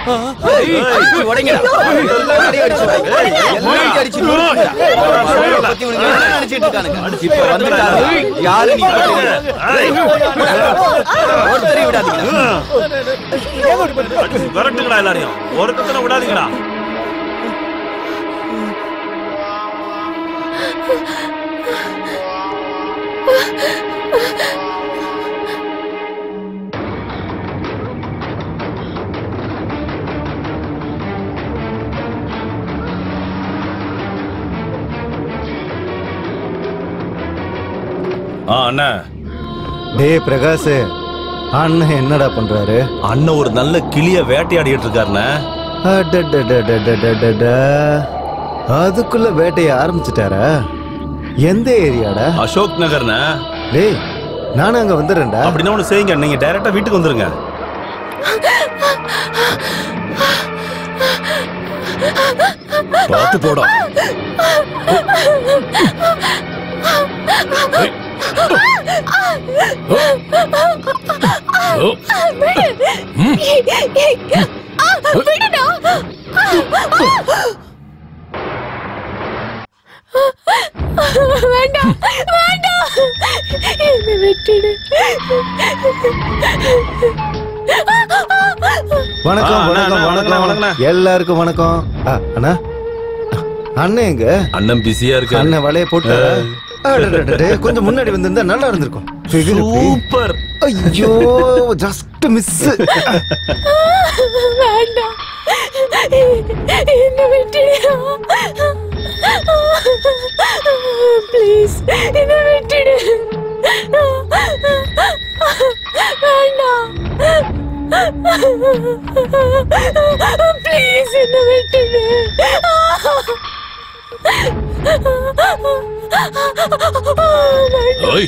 ஏய், உடைங்கடா. எல்லாம் அடி அடிச்சு உடைங்க. எல்லாம் அடி அடிச்சு நொறுக்குங்க. பரவாயில்ல, பத்தி உனக்கு என்ன நினைச்சிட்டு இருக்கானுங்க? இப்ப வந்துட்டாங்க. யாரு நீ பாத்தீங்க? ஒருத்தரையும் விடாதீங்க. விரட்டுங்களா எல்லாரையும் ஒருத்தனை விடாதீங்கடா ஆ அண்ணா டேய் பிரகாஷ் அண்ணன் என்னடா பண்றாரு அண்ணன் ஒரு நல்ல கிளிய வேட்டையாடிட்டு இருக்காருண்ணே அடடடடடடடட. அதுக்குள்ள வேட்டைய ஆரம்பிச்சிட்டாரா எந்த ஏரியாடா அசோக் நகர்ண்ணே டேய் நானும் அங்க வந்துடுறேன்டா அப்படின்னா ஒண்ணு செய்யுங்க நீங்க டைரக்டா வீட்டுக்கு வந்துருங்க பார்த்து போடா வேண்டாம் வேண்டாம் என்னை விட்டுடு வணக்கம் ஆ, அண்ணா, வணக்கம் அண்ணா, வணக்கம், வணக்கம் வணக்கண்ணா. எல்லாருக்கும் வணக்கம் ஆ, அண்ணா அண்ணன் எங்க அண்ணன் பிஸியா இருக்கு அண்ணன் வலைய போட்டு கொஞ்சம் முன்னாடி வந்திருந்தா நல்லா இருந்திருக்கும் Figure எப்படி? சூப்பர் ஐயோ ஜஸ்ட் மிஸ் வேண்டாம் என்னை விட்டுடு ப்ளீஸ் என்னை விட்டுடு வேண்டாம் ப்ளீஸ் என்னை விட்டுடு ஓய்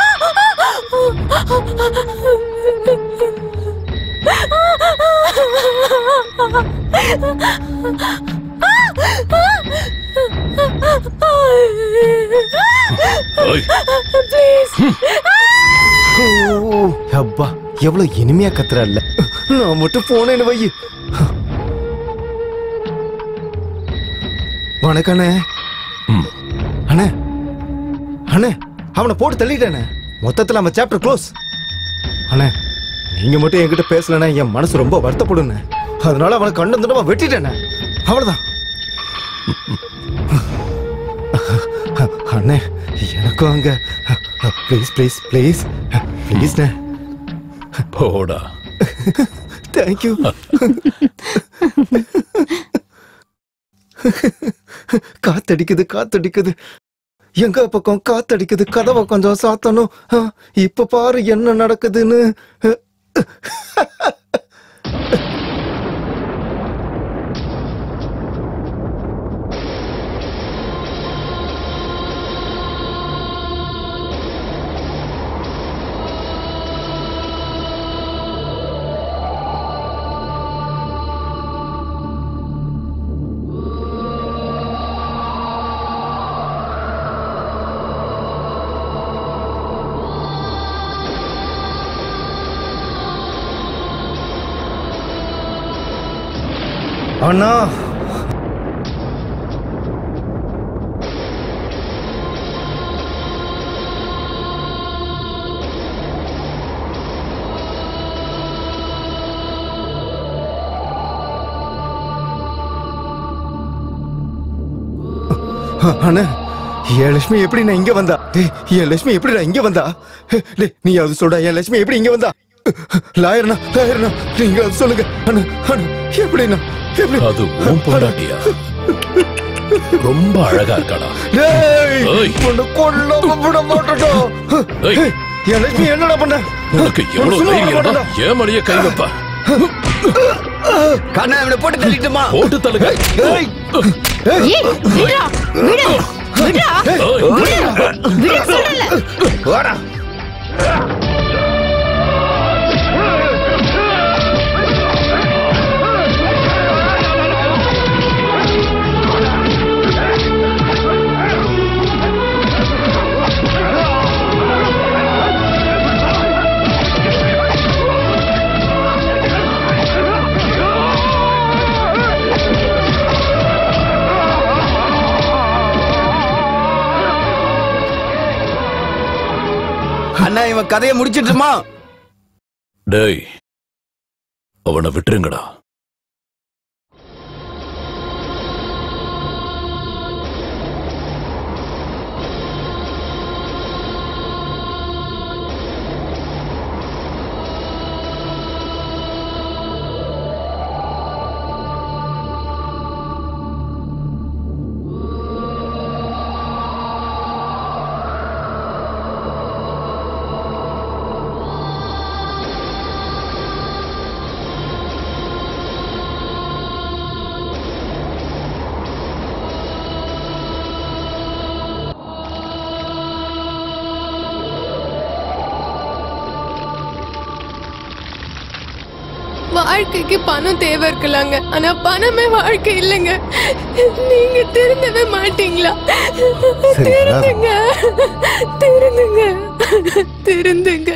ஓய் ப்ளீஸ் ஓ, அப்பா எவ்வளவு இனிமையா கத்துறா இல்ல நான் மட்டும் போனேன்னு வை வணக்கம் அண்ணே அண்ணே அண்ணே அவனை போட்டு தள்ளிட்டானே மொத்தத்துல நம்ம சாப்டர் க்ளோஸ் அண்ணே நீங்க மட்டும் என்கிட்ட பேசலனா என் மனசு ரொம்ப வருத்தப்படுண்ணே அதனால அவனை கண்டு தண்டமா வெட்டிட்டேனே அவ்வளவுதான் அண்ணே எனக்கும் அங்க ப்ளீஸ் ப்ளீஸ் ப்ளீஸ் ப்ளீஸ்ண்ணே போடா தேங்க்யூ காத்தடிக்குது காத்தடிக்குது எங்க பக்கம் காத்தடிக்குது கதவை கொஞ்சம் சாத்தணும் ஆ, இப்ப பாரு என்ன நடக்குதுன்னு அண்ணா அண்ணா என் லட்சுமி எப்படி நான் இங்க வந்தா டேய் என் லட்சுமி எப்படி நான் இங்க வந்தா டேய் நீ அது சொல்ற என் லட்சுமி எப்படி இங்க வந்தா லாயர்னா லாயர்னா நீங்க அது சொல்லுங்க அண்ணா அண்ணா எப்படிண்ணா எப்படி அது உன் பொண்டாட்டியா ரொம்ப அழகா இருக்காடா டேய் ஏய். உன்னை கொல்லாம விட மாட்டேடா ஏய். ஏய், என் லட்சுமி என்னடா பண்ண உனக்கு எவ்வளவு சும்மா தைரியம் விட இருந்தா ஏன் மடிய கை வைப்ப கண்ணா இவனை போட்டு தள்ளிட்டுமா போட்டு தள்ளுங்க ஏய், ஏய், ஏய் விடுடா விடு விடுடா ஏய், விடு சொல்லல வாடா ஆ அண்ணா இவன் கதையை முடிச்சிட்டுமா டேய் அவனை விட்டுருங்கடா வாழ்க்கைக்கு பணம் தேவை இருக்கலாங்க ஆனா பணமே வாழ்க்கை இல்லைங்க நீங்க திருந்தவே மாட்டீங்களா சரி, திருந்துங்க திருந்துங்க திருந்துங்க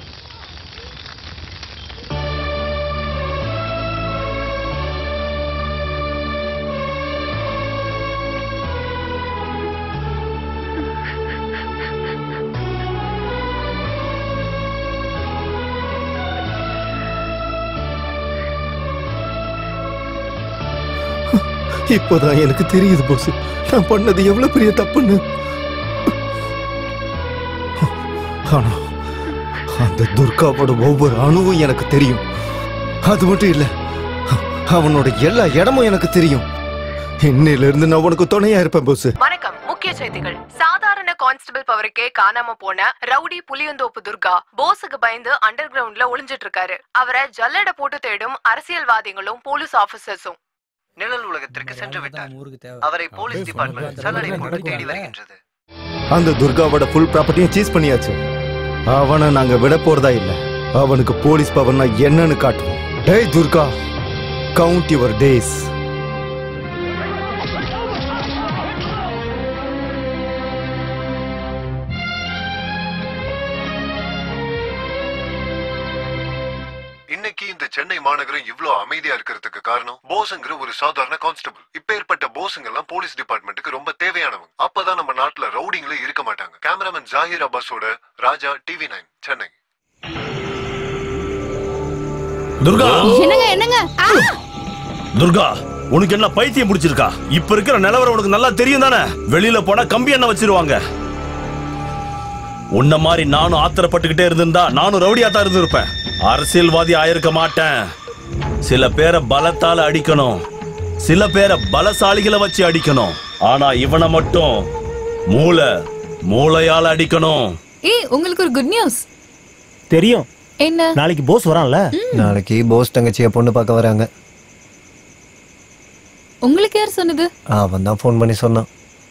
இப்போதான் எனக்கு தெரியுது போஸ் நான் பண்ணது எவ்வளவு பெரிய தப்புன்னு ஆனா அந்த துர்காவோட ஒவ்வொரு அணுவும் எனக்கு தெரியும் அது மட்டும் இல்ல அவனோட எல்லா இடமும் எனக்கு தெரியும் இன்னையில இருந்து நான் உனக்கு துணையா இருப்பேன் போஸ் வணக்கம் முக்கிய செய்திகள் சாதாரண கான்ஸ்டபிள் பவருக்கே காணாம போன ரவுடி புளியந்தோப்பு துர்கா போஸுக்கு பயந்து அண்டர் கிரவுண்ட்ல ஒளிஞ்சிட்டு இருக்காரு அவரை ஜல்லடை போட்டு தேடும் அரசியல்வாதிகளும் போலீஸ் ஆபீசர்ஸும் நிழல் உலகத்திற்கு சென்று விட்டார் அவரை போலீஸ் டிபார்ட்மெண்ட் சல்லடை போட்டு தேடி வருகின்றது அந்த துர்காவோட ஃபுல் ப்ராப்பர்ட்டியும் சீஸ் பண்ணியாச்சு அவனை நாங்க விட போறதா இல்ல அவனுக்கு போலீஸ் பவர்னா என்னன்னு காட்டுவோம் டேய் துர்கா கவுண்ட் யுவர் டேஸ் இன்னைக்கு இந்த சென்னை மாநகரம் இவ்ளோ அமைதியா இருக்கிறதுக்கு காரணம் போஸ்ங்கிற ஒரு சாதாரண கான்ஸ்டபிள் இப்பேற்பட்ட போஸுங்க எல்லாம் போலீஸ் டிபார்ட்மெண்ட்டுக்கு ரொம்ப தேவையானவங்க அப்பதான் நம்ம நாட்டுல ரவுடிங்களே இருக்க மாட்டாங்க கேமராமேன் ஜாகிர் அப்பாஸோட ராஜா டிவி நைன் சென்னை துர்கா என்னங்க என்னங்க ஆ! துர்கா உனக்கு என்ன பைத்தியம் பிடிச்சிருக்கா இப்ப இருக்கிற நிலவரம் உனக்கு நல்லா தெரியும் தானே வெளியில போனா கம்பி எண்ணெய் வச்சிருவாங்க உன்ன மாதிரி நானும் ஆத்திரப்பட்டுக்கிட்டே இருந்திருந்தா நானும் ரவுடியா தான் இருந்திருப்பேன் அரசியல்வாதி ஆயிருக்க மாட்டேன் சில பேரை பலத்தால அடிக்கணும் சில பேரை பலசாலிகளை வச்சு அடிக்கணும் ஆனா இவனை மட்டும் மூளை மூளையால அடிக்கணும் ஏய் உங்களுக்கு ஒரு குட் நியூஸ் தெரியும் என்ன நாளைக்கு போஸ் வரான்ல நாளைக்கு போஸ் தங்கச்சியை பொண்ணு பார்க்க வராங்க உங்களுக்கு யார் சொன்னது அவன் தான் ஃபோன் பண்ணி சொன்னான்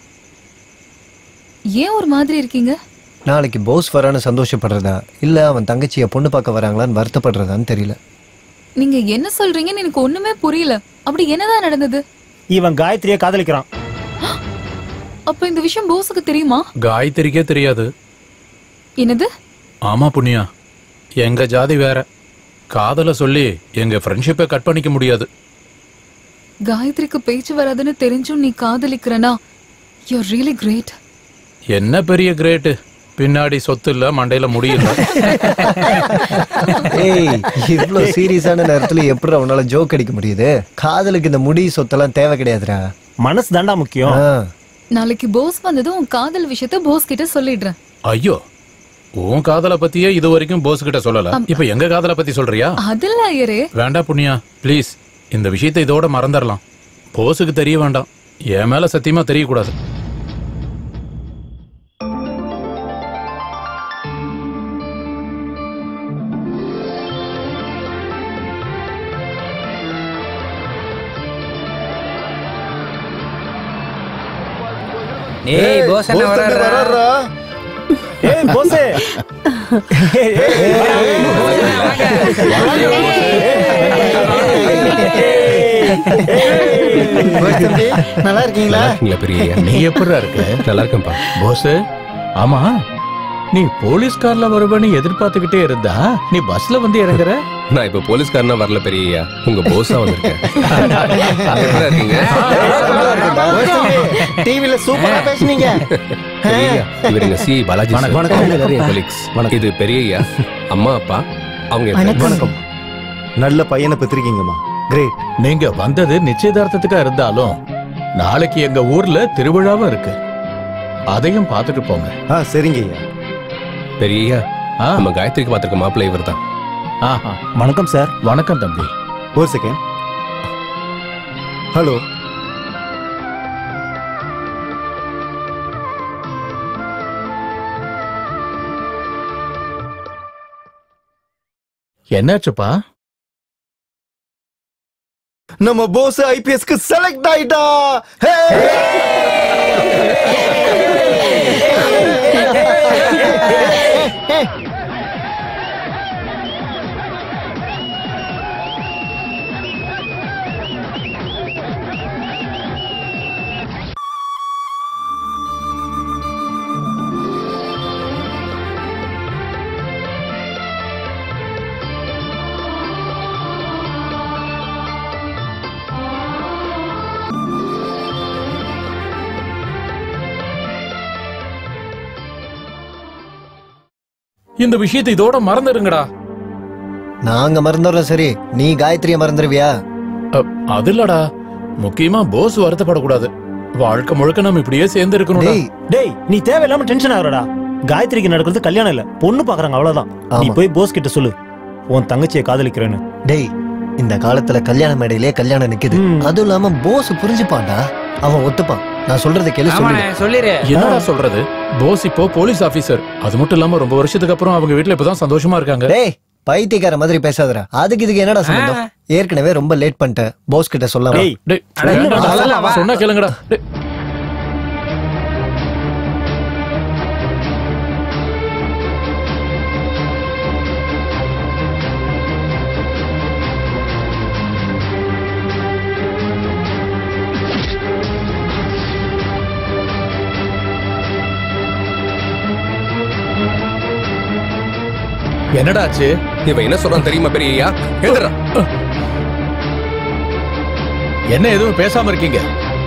ஏன் ஒரு மாதிரி இருக்கீங்க நாளைக்கு போஸ் வரான்னு சந்தோஷப்படுறதா இல்ல அவன் தங்கச்சியை பொண்ணு பார்க்க வராங்களான்னு வருத்தப்படுறதான்னு தெரியல நீங்க என்ன சொல்றீங்கன்னு எனக்கு ஒண்ணுமே புரியல அப்படி என்னதான் நடந்தது இவன் காயத்ரியை காதலிக்கிறான் அப்ப இந்த விஷயம் போஸுக்கு தெரியுமா காயத்ரிக்கே தெரியாது என்னது ஆமா புண்ணியா எங்க ஜாதி வேற காதல சொல்லி எங்க ஃப்ரெண்ட்ஷிப்பை கட் பண்ணிக்க முடியாது காயத்ரிக்கு பேச்சு வராதுன்னு தெரிஞ்சும் நீ காதலிக்கிறனா யூ ரியலி கிரேட் என்ன பெரிய கிரேட்டு பின்னாடி சொத்து இல்ல மண்டையில முடியல ஏய் இவ்ளோ சீரியஸான நேரத்துல எப்படி அவனால ஜோக் அடிக்க முடியுது காதலுக்கு இந்த முடி சொத்தெல்லாம் தேவை கிடையாதுடா மனசு தாண்டா முக்கியம் ஆ, நாளைக்கு போஸ் வந்ததும் உன் காதல் விஷயத்த போஸ் கிட்ட சொல்லிடுறேன் ஐயோ உன் காதலை பத்தியே இது வரைக்கும் போஸ் கிட்ட சொல்லல இப்ப எங்க காதலை பத்தி சொல்றியா அதில் ஐயரே வேண்டாம் புண்ணியா ப்ளீஸ் இந்த விஷயத்தை இதோட மறந்துடலாம் போஸுக்கு தெரிய வேண்டாம் என் மேல சத்தியமா தெரியக்கூடாது ஏய் போஸ் என்ன வராரா ஏய் போஸ் நல்லா இருக்கீங்களா நீ எப்படி இருக்க நல்லா இருக்கேன்பா போஸ் ஆமா நீ போலீஸ் கார்ல வருவன்னு எதிர்பார்த்துக்கிட்டே இருந்தா நீ பஸ்ல வந்து இறங்குற நான் இப்ப போலீஸ்காரனா வரல பெரியய்யா உங்க போஸா வந்திருக்கேன் எப்படி இருக்கீங்க டிவில சூப்பரா பேசுனீங்க பெரியய்யா, இவருங்க சி பாலாஜி சார். வணக்கம். வணக்கம். colleagues. இது பெரியய்யா அம்மா அப்பா அவங்க என் friends. வணக்கம் நல்ல பையனை பெற்றிருக்கீங்கம்மா கிரேட் நீங்க வந்தது நிச்சயதார்த்தத்துக்கா இருந்தாலும் நாளைக்கு எங்க ஊர்ல திருவிழாவும் இருக்கு அதையும் பார்த்துட்டு போங்க ஆ சரிங்க ஐயா பெரியய்யா நம்ம காயத்ரிக்கு பார்த்திருக்க மாப்பிள்ளை இவர் தான் வணக்கம் சார் வணக்கம் தம்பி ஒரு செகண்ட் ஹலோ என்னாச்சுப்பா நம்ம போஸ் ஐபிஎஸ்க்கு செலக்ட் ஆயிட்டா ஹே! இந்த விஷயத்தை இதோட மறந்துடுங்கடா நாங்க மறந்துடுறோம் சரி நீ காயத்ரிய மறந்துடுவியா அது இல்லடா முக்கியமா போஸ் வருத்தப்படக்கூடாது வாழ்க்கை முழுக்க நம்ம இப்படியே சேர்ந்து இருக்கணும்டா டேய் நீ தேவையில்லாம டென்ஷன் ஆகுறடா காயத்ரிக்கு நடக்கிறது கல்யாணம் இல்ல பொண்ணு பாக்குறாங்க அவ்வளவுதான் நீ ஆமா. போய் போஸ் கிட்ட சொல்லு உன் தங்கச்சியை காதலிக்கிறேன்னு டேய் இந்த காலத்துல கல்யாண மேடையிலே கல்யாணம் நிக்குது அதுவும் இல்லாம போஸ் புரிஞ்சுப்பான்டா அவன் ஒத்துப்பான் நான் சொல்றதை கேளு சொல்லு என்னடா சொல்றது போஸ் இப்போ போலீஸ் ஆபீசர் அது மட்டும் இல்லாம ரொம்ப வருஷத்துக்கு அப்புறம் அவங்க வீட்ல இப்பதான் சந்தோஷமா இருக்காங்க டேய் பைத்தியக்கார மாதிரி பேசாதடா அதுக்கு இதுக்கு என்னடா சம்பந்தம் ஏற்கனவே ரொம்ப லேட் பண்ணிட்டேன் போஸ் கிட்ட சொல்லாம டேய், டேய், சொன்னா- சொன்னா கேளுங்கடா டேய். என்னடா ஆச்சு இவன் என்ன சொல்றான் தெரியுமா பெரியய்யா எழுதுறா என்ன எதுவும் பேசாம இருக்கீங்க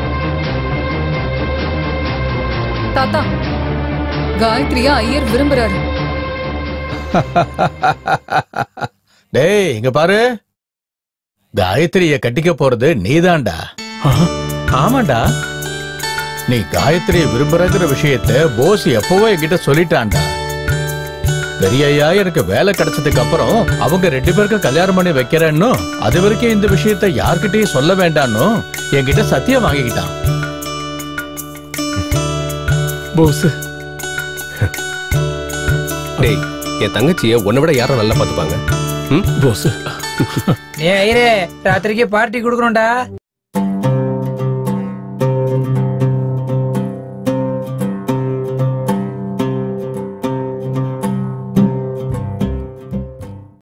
தாத்தா காயத்ரியா ஐயர் விரும்புறாரு டேய் இங்க பாரு காயத்ரிய கட்டிக்க போறது நீதான்டா ஆமாண்டா நீ காயத்ரிய விரும்புறங்கிற விஷயத்த போஸ் எப்பவோ என்கிட்ட சொல்லிட்டான்டா பெரியய்யா எனக்கு வேலை கிடைச்சதுக்கு அப்புறம் அவங்க ரெண்டு பேருக்கும் கல்யாணம் பண்ணி வைக்கிறேன்னு அது வரைக்கும் இந்த விஷயத்த யார்கிட்டயும் சொல்ல வேண்டான்னு என்கிட்ட சத்தியம் வாங்கிக்கிட்டான் போஸ் டேய் என் தங்கச்சியை உன்னை விட யாரும் நல்லா பாத்துப்பாங்க போஸ் ஏ ஐயரே ராத்திரிக்கு பார்ட்டி கொடுக்கணும்டா